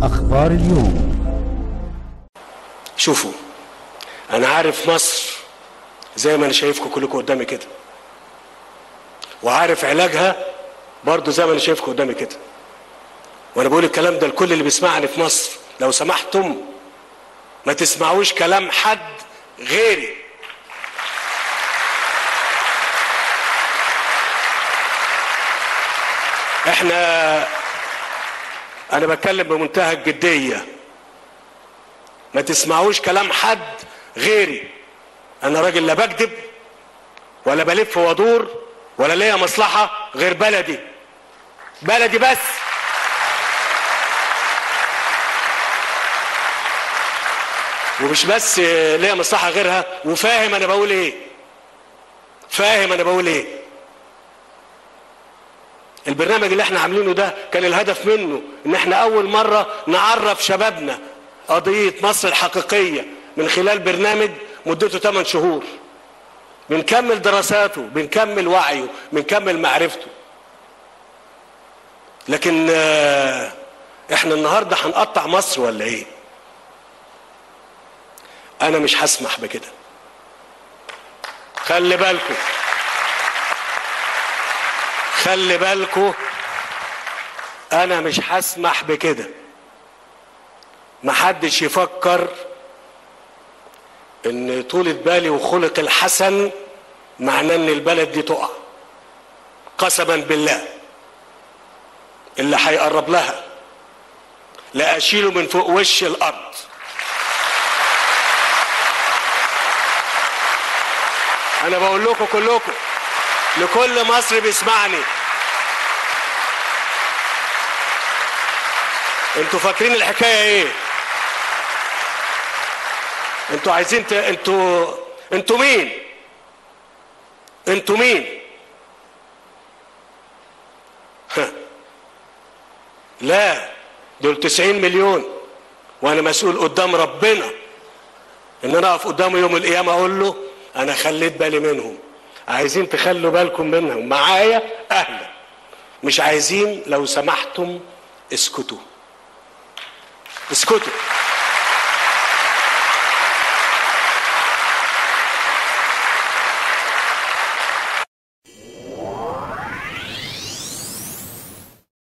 أخبار اليوم شوفوا انا عارف مصر زي ما انا شايفكم كلكم قدامي كده وعارف علاجها برضو زي ما انا شايفكم قدامي كده وانا بقول الكلام ده لكل اللي بيسمعني في مصر لو سمحتم ما تسمعوش كلام حد غيري احنا انا بتكلم بمنتهى الجديه ما تسمعوش كلام حد غيري انا راجل لا بكذب ولا بلف وادور ولا ليا مصلحه غير بلدي بلدي بس ومش بس ليا مصلحه غيرها وفاهم انا بقول ايه فاهم انا بقول ايه البرنامج اللي احنا عاملينه ده كان الهدف منه ان احنا اول مره نعرف شبابنا قضيه مصر الحقيقيه من خلال برنامج مدته 8 شهور بنكمل دراساته بنكمل وعيه بنكمل معرفته لكن آه، احنا النهارده هنقطع مصر ولا ايه انا مش هسمح بكده خلي بالكم خلي بالكم انا مش هسمح بكده محدش يفكر ان طولة بالي وخلق الحسن معناه ان البلد دي تقع قسما بالله اللي هيقرب لها لا اشيله من فوق وش الارض انا بقول لكم كلكم لكل مصر بيسمعني انتوا فاكرين الحكايه ايه انتوا عايزين ت... انتوا انتوا مين انتوا مين ها. لا دول 90 مليون وانا مسؤول قدام ربنا ان انا اقف قدامه يوم القيامه اقول له انا خليت بالي منهم عايزين تخلوا بالكم منهم معايا اهلا مش عايزين لو سمحتم اسكتوا اسكتوا